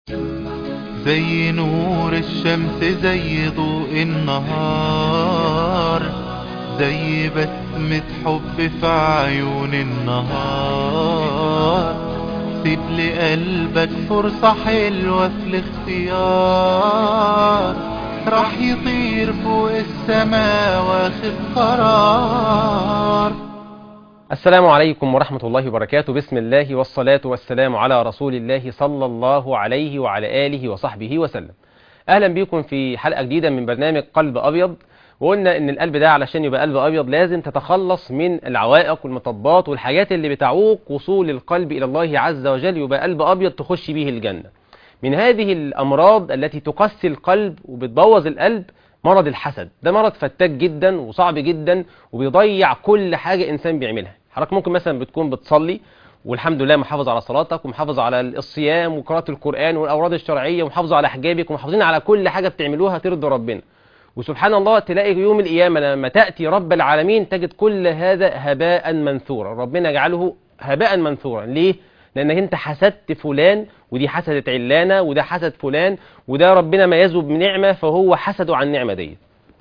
زي نور الشمس زي ضوء النهار زي بسمة حب في عيون النهار سيب لقلبك فرصة حلوة في الاختيار راح يطير فوق السماء واخد قرار السلام عليكم ورحمة الله وبركاته بسم الله والصلاة والسلام على رسول الله صلى الله عليه وعلى آله وصحبه وسلم أهلا بكم في حلقة جديدة من برنامج قلب أبيض وقلنا إن القلب ده علشان يبقى قلب أبيض لازم تتخلص من العوائق والمطبات والحاجات اللي بتعوق وصول القلب إلى الله عز وجل يبقى قلب أبيض تخش به الجنة من هذه الأمراض التي تقسي القلب وبتبوظ القلب مرض الحسد ده مرض فتاك جدا وصعب جدا وبيضيع كل حاجة إنسان بيعملها حضرتك ممكن مثلا بتكون بتصلي والحمد لله محافظ على صلاتك ومحافظ على الصيام وقراءة القرآن والأوراد الشرعية ومحافظ على حجابك ومحافظين على كل حاجة بتعملوها ترضي ربنا وسبحان الله تلاقي يوم القيامة لما تأتي رب العالمين تجد كل هذا هباء منثورا ربنا يجعله هباء منثورا ليه؟ لأنك أنت حسدت فلان ودي حسدت علانة وده حسد فلان وده ربنا ميزه بنعمة فهو حسده عن النعمة دي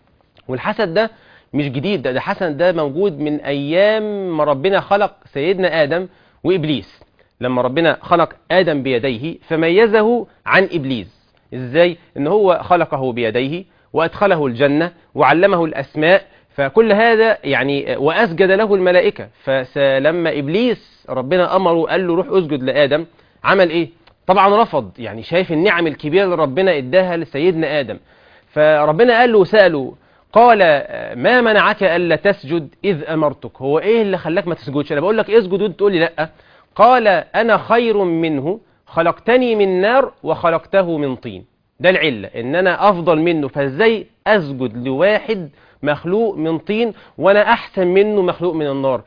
والحسد ده مش جديد ده, ده حسد ده موجود من أيام ما ربنا خلق سيدنا آدم وإبليس لما ربنا خلق آدم بيديه فميزه عن إبليس إزاي؟ إن هو خلقه بيديه وأدخله الجنة وعلمه الأسماء فكل هذا يعني وأسجد له الملائكة فلما إبليس ربنا أمره قال له روح أسجد لآدم عمل إيه؟ طبعا رفض يعني شايف النعم الكبيرة اللي ربنا إداها لسيدنا آدم فربنا قال له وسأله قال ما منعك ألا تسجد إذ أمرتك هو إيه اللي خلاك ما تسجدش أنا بقول لك اسجد وانت تقول لي لأ قال أنا خير منه خلقتني من نار وخلقته من طين ده العلة إن أنا أفضل منه فإزاي أسجد لواحد مخلوق من طين وأنا أحسن منه مخلوق من النار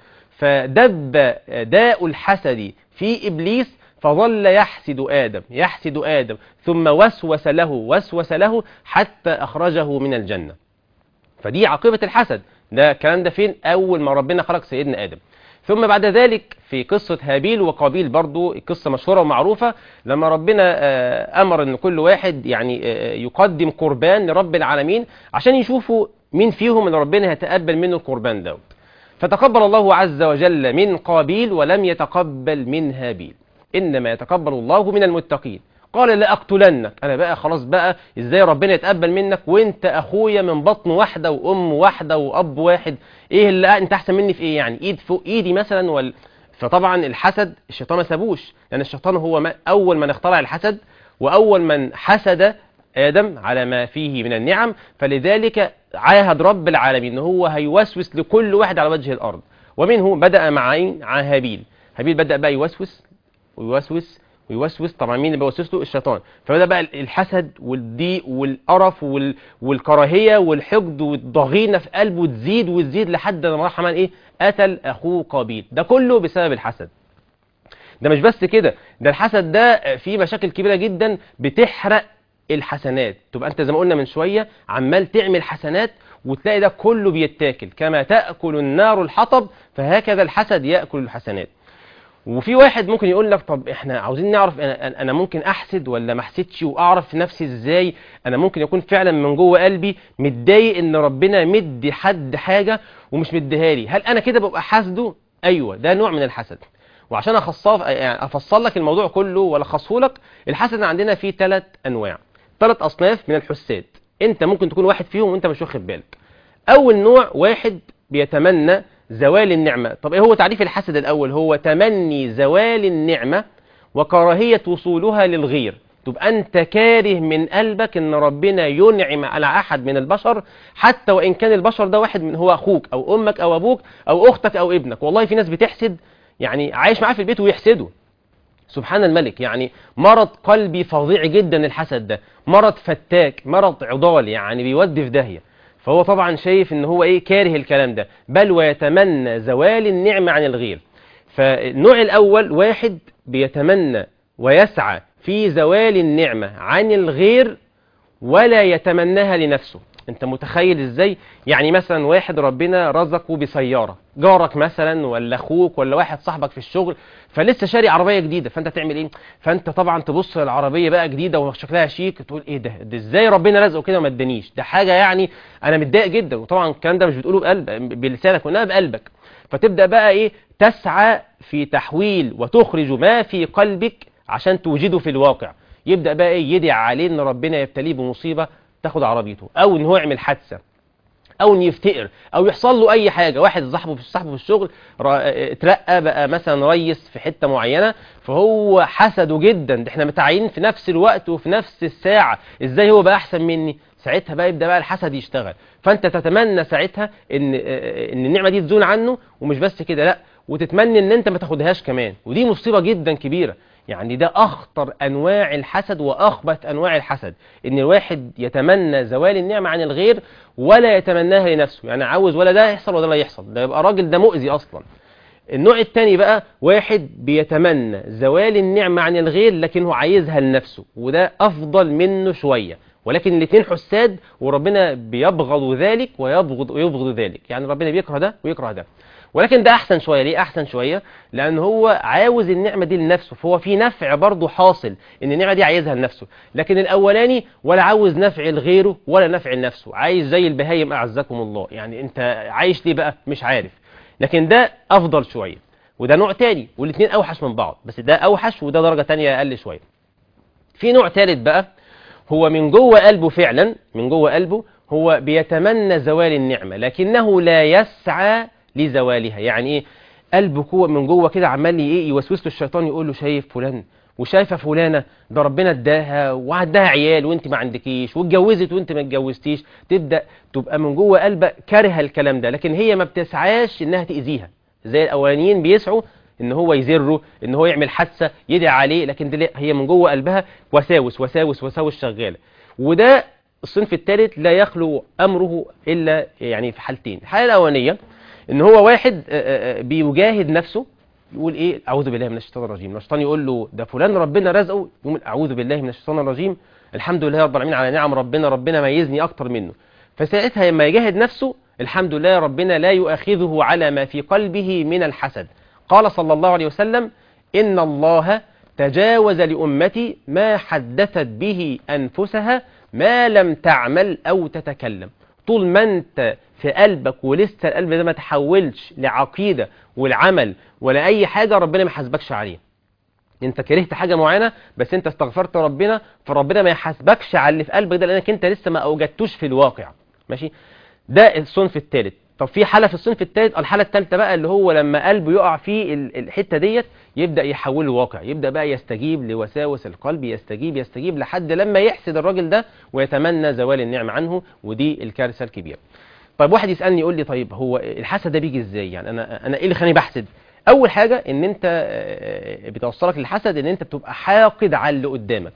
فدب داء الحسد في إبليس فظل يحسد آدم يحسد آدم ثم وسوس له وسوس له حتى أخرجه من الجنة فدي عاقبة الحسد ده الكلام ده فين أول ما ربنا خلق سيدنا آدم ثم بعد ذلك في قصة هابيل وقابيل برضو قصة مشهورة ومعروفة لما ربنا أمر أن كل واحد يعني يقدم قربان لرب العالمين عشان يشوفوا مين فيهم اللي ربنا يتقبل منه القربان دوت فتقبل الله عز وجل من قابيل ولم يتقبل من هابيل إنما يتقبل الله من المتقين قال لا أقتلنك أنا بقى خلاص بقى إزاي ربنا يتقبل منك وإنت أخويا من بطن واحدة وأم واحدة وأب واحد إيه اللي أنت أحسن مني في إيه يعني إيد فوق إيدي مثلا وال... فطبعا الحسد الشيطان ما سابوش لأن الشيطان هو ما أول من اخترع الحسد وأول من حسد آدم على ما فيه من النعم فلذلك عاهد رب العالمين إن هو هيوسوس لكل واحد على وجه الأرض ومنه بدأ مع هابيل هابيل بدأ بقى يوسوس ويوسوس ويوسوس طبعا مين اللي بيوسوس له الشيطان فبدا بقى الحسد والضيق والقرف وال... والكراهيه والحقد والضغينه في قلبه تزيد وتزيد لحد ما راح عمل ايه قتل اخوه قابيل ده كله بسبب الحسد ده مش بس كده ده الحسد ده فيه مشاكل كبيره جدا بتحرق الحسنات تبقى انت زي ما قلنا من شويه عمال تعمل حسنات وتلاقي ده كله بيتاكل كما تاكل النار الحطب فهكذا الحسد ياكل الحسنات وفي واحد ممكن يقول لك طب احنا عاوزين نعرف انا, أنا ممكن احسد ولا ما احسدش واعرف نفسي ازاي انا ممكن يكون فعلا من جوه قلبي متضايق ان ربنا مدي حد حاجه ومش مديها لي هل انا كده ببقى حاسده ايوه ده نوع من الحسد وعشان اخصص يعني افصل لك الموضوع كله والخصه لك الحسد عندنا فيه ثلاث انواع ثلاث اصناف من الحساد انت ممكن تكون واحد فيهم وانت مش واخد بالك اول نوع واحد بيتمنى زوال النعمة طب ايه هو تعريف الحسد الاول هو تمني زوال النعمة وكراهية وصولها للغير تبقى انت كاره من قلبك ان ربنا ينعم على احد من البشر حتى وان كان البشر ده واحد من هو اخوك او امك او ابوك او اختك او ابنك والله في ناس بتحسد يعني عايش معاه في البيت ويحسده سبحان الملك يعني مرض قلبي فظيع جدا الحسد ده مرض فتاك مرض عضال يعني بيودي في داهيه فهو طبعا شايف ان هو ايه كاره الكلام ده بل ويتمنى زوال النعمة عن الغير فالنوع الاول واحد بيتمنى ويسعى في زوال النعمة عن الغير ولا يتمناها لنفسه انت متخيل ازاي يعني مثلا واحد ربنا رزقه بسياره جارك مثلا ولا اخوك ولا واحد صاحبك في الشغل فلسه شاري عربيه جديده فانت تعمل ايه فانت طبعا تبص للعربيه بقى جديده وشكلها شيك تقول ايه ده ده ازاي ربنا رزقه كده وما ادانيش ده حاجه يعني انا متضايق جدا وطبعا الكلام ده مش بتقوله بقلب بلسانك وانما بقلبك فتبدا بقى ايه تسعى في تحويل وتخرج ما في قلبك عشان توجده في الواقع يبدا بقى ايه يدعي عليه ان ربنا يبتليه بمصيبه تاخد عربيته او ان هو يعمل حادثه او ان يفتقر او يحصل له اي حاجه واحد صاحبه في صاحبه في الشغل را- اترقى بقى مثلا ريس في حته معينه فهو حسده جدا ده احنا متعينين في نفس الوقت وفي نفس الساعه ازاي هو بقى احسن مني ساعتها بقى يبدا بقى الحسد يشتغل فانت تتمنى ساعتها ان ان النعمه دي تزول عنه ومش بس كده لا وتتمنى ان انت ما تاخدهاش كمان ودي مصيبه جدا كبيره يعني ده اخطر انواع الحسد واخبث انواع الحسد ان الواحد يتمنى زوال النعمه عن الغير ولا يتمناها لنفسه يعني عاوز ولا ده يحصل ولا ده يحصل ده يبقى راجل ده مؤذي اصلا النوع الثاني بقى واحد بيتمنى زوال النعمة عن الغير لكنه عايزها لنفسه وده أفضل منه شوية ولكن الاثنين حساد وربنا بيبغض ذلك ويبغض ويبغض ذلك يعني ربنا بيكره ده ويكره ده ولكن ده أحسن شوية ليه أحسن شوية لأن هو عاوز النعمة دي لنفسه فهو في نفع برضه حاصل إن النعمة دي عايزها لنفسه لكن الأولاني ولا عاوز نفع لغيره ولا نفع لنفسه عايز زي البهايم أعزكم الله يعني أنت عايش ليه بقى مش عارف لكن ده افضل شويه وده نوع تاني والاثنين اوحش من بعض بس ده اوحش وده درجه تانية اقل شويه في نوع ثالث بقى هو من جوه قلبه فعلا من جوه قلبه هو بيتمنى زوال النعمه لكنه لا يسعى لزوالها يعني ايه قلبه جوه من جوه كده عمال ايه يوسوس له الشيطان يقول له شايف فلان وشايفه فلانه ده ربنا اداها وعندها عيال وانت ما عندكيش واتجوزت وانت ما اتجوزتيش تبدا تبقى من جوه قلبك كارهه الكلام ده لكن هي ما بتسعاش انها تاذيها زي الاولانيين بيسعوا ان هو يزره ان هو يعمل حادثه يدعي عليه لكن دي لا، هي من جوه قلبها وساوس وساوس وساوس شغاله وده الصنف الثالث لا يخلو امره الا يعني في حالتين الحاله الاولانيه ان هو واحد آه، آه، بيجاهد نفسه يقول ايه اعوذ بالله من الشيطان الرجيم الشيطان يقول له ده فلان ربنا رزقه يقول اعوذ بالله من الشيطان الرجيم الحمد لله رب العالمين على نعم ربنا ربنا ميزني اكتر منه فساعتها لما يجاهد نفسه الحمد لله ربنا لا يؤاخذه على ما في قلبه من الحسد قال صلى الله عليه وسلم ان الله تجاوز لامتي ما حدثت به انفسها ما لم تعمل او تتكلم طول ما انت في قلبك ولسه القلب ده ما تحولش لعقيده والعمل ولا اي حاجه ربنا ما يحاسبكش عليه انت كرهت حاجه معينه بس انت استغفرت ربنا فربنا ما يحاسبكش على اللي في قلبك ده لانك انت لسه ما اوجدتوش في الواقع ماشي ده الصنف الثالث طب في حاله في الصنف الثالث الحاله الثالثه بقى اللي هو لما قلبه يقع في ال- الحته ديت يبدا يحوله واقع يبدا بقى يستجيب لوساوس القلب يستجيب يستجيب لحد لما يحسد الراجل ده ويتمنى زوال النعمه عنه ودي الكارثه الكبيره طيب واحد يسالني يقول لي طيب هو الحسد ده بيجي ازاي يعني انا انا ايه اللي خلاني بحسد اول حاجه ان انت آه، بتوصلك للحسد ان انت بتبقى حاقد على اللي قدامك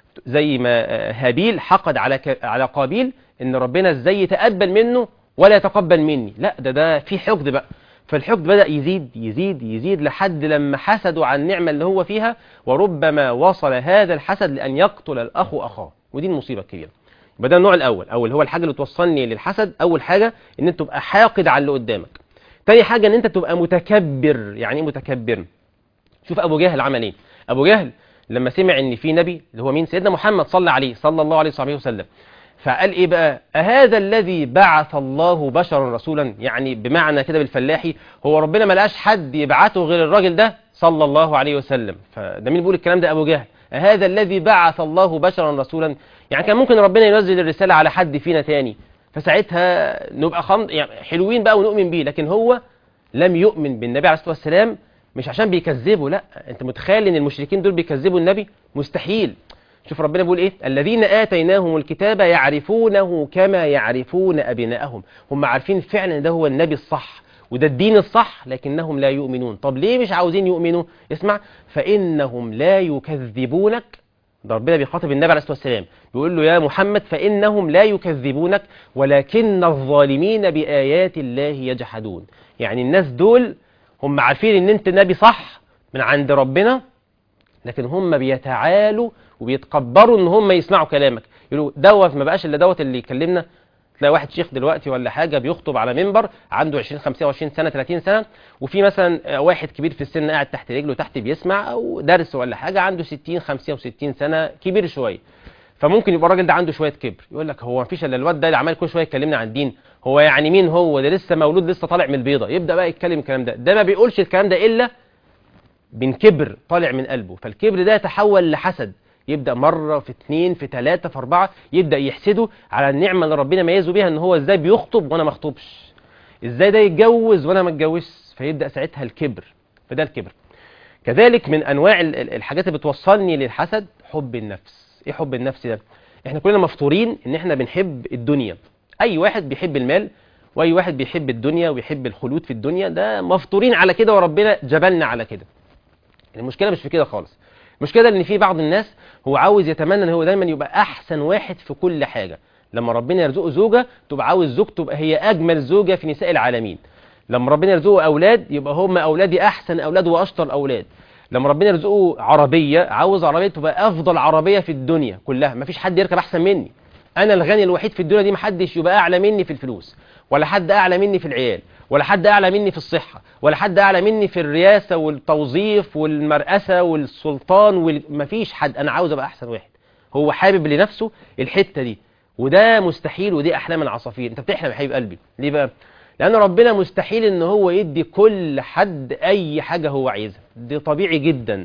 زي ما آه، هابيل حقد على ك- على قابيل ان ربنا ازاي يتقبل منه ولا يتقبل مني لا ده ده في حقد بقى فالحقد بدأ يزيد يزيد يزيد لحد لما حسدوا عن النعمة اللي هو فيها وربما وصل هذا الحسد لأن يقتل الأخ أخاه ودي المصيبة الكبيرة يبقى ده النوع الأول أو اللي هو الحاجة اللي توصلني للحسد أول حاجة إن أنت تبقى حاقد على اللي قدامك تاني حاجة إن أنت تبقى متكبر يعني إيه متكبر شوف أبو جهل عمل إيه أبو جهل لما سمع إن في نبي اللي هو مين سيدنا محمد صلى عليه صلى الله عليه وصحبه وسلم فقال ايه بقى أهذا الذي بعث الله بشرا رسولا يعني بمعنى كده بالفلاحي هو ربنا ما لقاش حد يبعته غير الراجل ده صلى الله عليه وسلم فده مين بيقول الكلام ده ابو جهل أهذا الذي بعث الله بشرا رسولا يعني كان ممكن ربنا ينزل الرسالة على حد فينا تاني فساعتها نبقى خم... يعني حلوين بقى ونؤمن بيه لكن هو لم يؤمن بالنبي عليه الصلاة والسلام مش عشان بيكذبوا لا انت متخيل ان المشركين دول بيكذبوا النبي مستحيل شوف ربنا بيقول ايه الذين آتيناهم الكتاب يعرفونه كما يعرفون أبناءهم هم عارفين فعلا ده هو النبي الصح وده الدين الصح لكنهم لا يؤمنون طب ليه مش عاوزين يؤمنوا اسمع فإنهم لا يكذبونك ده ربنا بيخاطب النبي عليه الصلاة والسلام بيقول له يا محمد فإنهم لا يكذبونك ولكن الظالمين بآيات الله يجحدون يعني الناس دول هم عارفين ان انت نبي صح من عند ربنا لكن هم بيتعالوا وبيتكبروا ان هم يسمعوا كلامك يقولوا دوت ما بقاش الا دوت اللي يكلمنا تلاقي واحد شيخ دلوقتي ولا حاجه بيخطب على منبر عنده 20 25 سنه 30 سنه وفي مثلا واحد كبير في السن قاعد تحت رجله تحت بيسمع او درس ولا حاجه عنده 60 65 سنه كبير شويه فممكن يبقى الراجل ده عنده شويه كبر يقول لك هو مفيش الا الواد ده اللي عمال كل شويه يكلمنا عن الدين هو يعني مين هو ده لسه مولود لسه طالع من البيضه يبدا بقى يتكلم الكلام ده ده ما بيقولش الكلام ده الا من كبر طالع من قلبه فالكبر ده يتحول لحسد يبدا مره في اثنين في ثلاثه في اربعه يبدا يحسده على النعمه اللي ربنا ميزه بيها ان هو ازاي بيخطب وانا ما اخطبش ازاي ده يتجوز وانا ما اتجوزش فيبدا ساعتها الكبر فده الكبر كذلك من انواع ال- ال- الحاجات اللي بتوصلني للحسد حب النفس ايه حب النفس ده احنا كلنا مفطورين ان احنا بنحب الدنيا اي واحد بيحب المال واي واحد بيحب الدنيا ويحب الخلود في الدنيا ده مفطورين على كده وربنا جبلنا على كده المشكله مش في كده خالص المشكله ان في بعض الناس هو عاوز يتمنى ان هو دايما يبقى احسن واحد في كل حاجه لما ربنا يرزقه زوجه تبقى عاوز زوجته تبقى هي اجمل زوجه في نساء العالمين لما ربنا يرزقه اولاد يبقى هم اولادي احسن اولاد واشطر اولاد لما ربنا يرزقه عربيه عاوز عربيه تبقى افضل عربيه في الدنيا كلها مفيش حد يركب احسن مني انا الغني الوحيد في الدنيا دي محدش يبقى اعلى مني في الفلوس ولا حد اعلى مني في العيال ولا حد اعلى مني في الصحه ولا حد اعلى مني في الرياسه والتوظيف والمرأسه والسلطان وال... مفيش حد انا عاوز ابقى احسن واحد هو حابب لنفسه الحته دي وده مستحيل ودي احلام العصافير انت بتحلم يا حبيب قلبي ليه بقى لان ربنا مستحيل ان هو يدي كل حد اي حاجه هو عايزها دي طبيعي جدا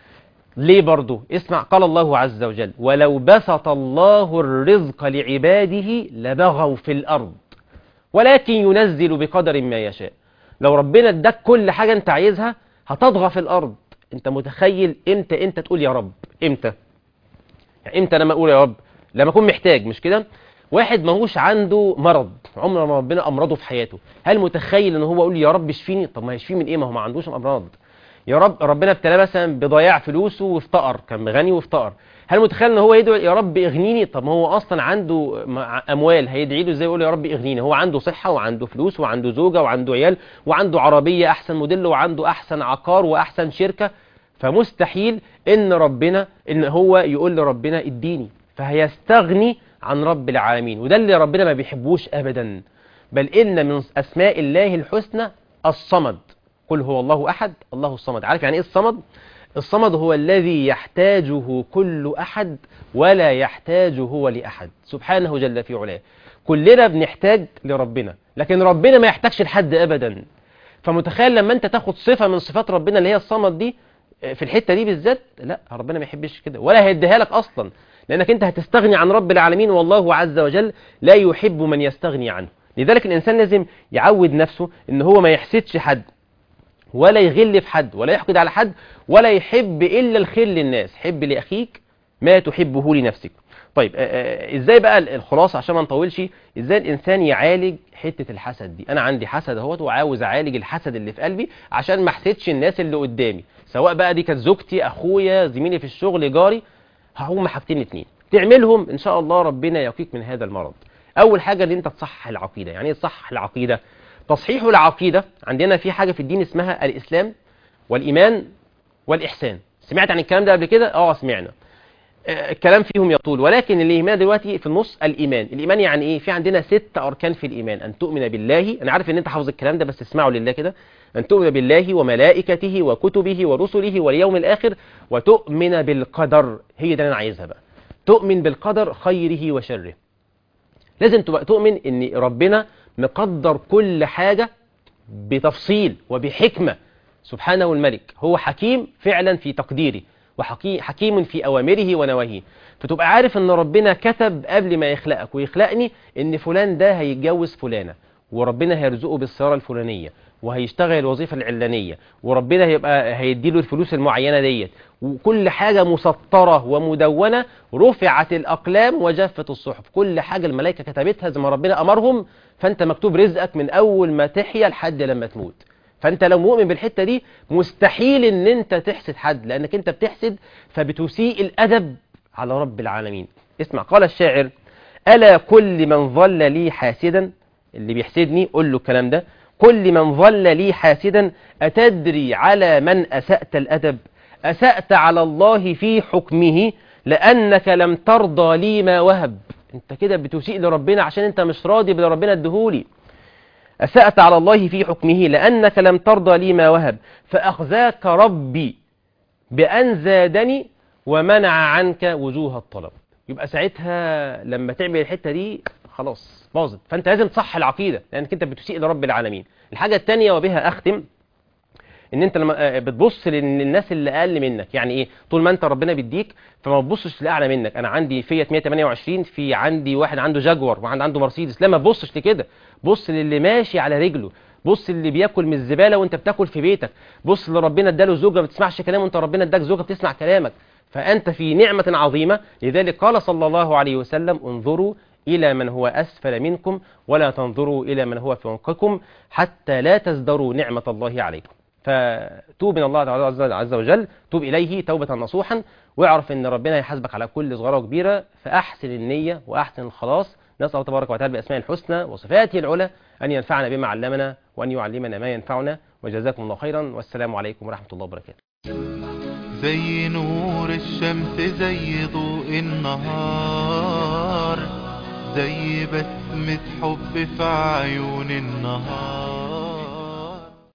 ليه برضو اسمع قال الله عز وجل ولو بسط الله الرزق لعباده لبغوا في الارض ولكن ينزل بقدر ما يشاء لو ربنا اداك كل حاجه انت عايزها هتطغى في الارض انت متخيل امتى انت تقول يا رب امتى يعني امتى لما اقول يا رب لما اكون محتاج مش كده واحد ماهوش عنده مرض عمر ما ربنا امرضه في حياته هل متخيل ان هو يقول يا رب اشفيني طب ما يشفيه من ايه ما هو ما عندوش امراض يا رب ربنا ابتلاه مثلا بضياع فلوسه وافتقر كان غني وافتقر هل متخيل ان هو يدعو يا رب اغنيني طب ما هو اصلا عنده مع- اموال هيدعي له ازاي يقول يا رب اغنيني هو عنده صحه وعنده فلوس وعنده زوجه وعنده عيال وعنده عربيه احسن موديل وعنده احسن عقار واحسن شركه فمستحيل ان ربنا ان هو يقول لربنا اديني فهيستغني عن رب العالمين وده اللي ربنا ما بيحبوش ابدا بل ان من اسماء الله الحسنى الصمد قل هو الله احد الله الصمد عارف يعني ايه الصمد الصمد هو الذي يحتاجه كل احد ولا يحتاج هو لاحد سبحانه جل في علاه كلنا بنحتاج لربنا لكن ربنا ما يحتاجش لحد ابدا فمتخيل لما انت تاخد صفه من صفات ربنا اللي هي الصمد دي في الحته دي بالذات لا ربنا ما يحبش كده ولا هيديها لك اصلا لانك انت هتستغني عن رب العالمين والله عز وجل لا يحب من يستغني عنه لذلك الانسان لازم يعود نفسه ان هو ما يحسدش حد ولا يغل في حد ولا يحقد على حد ولا يحب الا الخير للناس حب لاخيك ما تحبه لنفسك طيب آه، آه، ازاي بقى ال- الخلاصه عشان ما نطولش ازاي الانسان يعالج حته الحسد دي انا عندي حسد اهوت وعاوز اعالج الحسد اللي في قلبي عشان ما احسدش الناس اللي قدامي سواء بقى دي كانت زوجتي اخويا زميلي في الشغل جاري هقوم حاجتين اتنين تعملهم ان شاء الله ربنا يقيك من هذا المرض اول حاجه ان انت تصحح العقيده يعني ايه تصحح العقيده تصحيح العقيده عندنا في حاجه في الدين اسمها الاسلام والايمان والاحسان سمعت عن الكلام ده قبل كده اه سمعنا آه، الكلام فيهم يطول ولكن اللي يهمنا دلوقتي في النص الايمان الايمان يعني ايه في عندنا ست اركان في الايمان ان تؤمن بالله انا عارف ان انت حافظ الكلام ده بس اسمعوا لله كده ان تؤمن بالله وملائكته وكتبه ورسله واليوم الاخر وتؤمن بالقدر هي ده اللي انا عايزها بقى تؤمن بالقدر خيره وشره لازم تبقى تؤمن ان ربنا مقدر كل حاجه بتفصيل وبحكمه سبحانه الملك هو حكيم فعلا في تقديره وحكيم في أوامره ونواهيه فتبقى عارف ان ربنا كتب قبل ما يخلقك ويخلقني ان فلان ده هيتجوز فلانة وربنا هيرزقه بالسيارة الفلانية وهيشتغل الوظيفة العلانية وربنا هيبقى هيديله الفلوس المعينة ديت وكل حاجة مسطرة ومدونة رفعت الأقلام وجفت الصحف كل حاجة الملائكة كتبتها زي ما ربنا أمرهم فأنت مكتوب رزقك من أول ما تحيا لحد لما تموت فانت لو مؤمن بالحته دي مستحيل ان انت تحسد حد لانك انت بتحسد فبتسيء الادب على رب العالمين اسمع قال الشاعر الا كل من ظل لي حاسدا اللي بيحسدني قول له الكلام ده كل من ظل لي حاسدا اتدري على من اسات الادب اسات على الله في حكمه لانك لم ترضى لي ما وهب انت كده بتسيء لربنا عشان انت مش راضي باللي ربنا اديهولي أسأت على الله في حكمه لأنك لم ترضى لي ما وهب فأخزاك ربي بأن زادني ومنع عنك وجوه الطلب يبقى ساعتها لما تعمل الحتة دي خلاص باظت فأنت لازم تصح العقيدة لأنك أنت بتسيء لرب العالمين الحاجة الثانية وبها أختم ان انت لما بتبص للناس اللي اقل منك يعني ايه طول ما انت ربنا بيديك فما تبصش لاعلى منك انا عندي فيات 128 في عندي واحد عنده جاكور وواحد عنده مرسيدس لا ما تبصش لكده بص للي ماشي على رجله بص اللي بياكل من الزباله وانت بتاكل في بيتك بص اللي ربنا اداله زوجه ما بتسمعش كلامه وانت ربنا اداك زوجه بتسمع كلامك فانت في نعمه عظيمه لذلك قال صلى الله عليه وسلم انظروا إلى من هو أسفل منكم ولا تنظروا إلى من هو فوقكم حتى لا تزدروا نعمة الله عليكم فتوب من الله تعالى عز وجل توب إليه توبة نصوحا واعرف أن ربنا يحاسبك على كل صغيرة وكبيرة فأحسن النية وأحسن الخلاص نسأل الله تبارك وتعالى بأسماء الحسنى وصفاته العلى أن ينفعنا بما علمنا وأن يعلمنا ما ينفعنا وجزاكم الله خيرا والسلام عليكم ورحمة الله وبركاته زي نور الشمس زي ضوء النهار زي بسمة حب في عيون النهار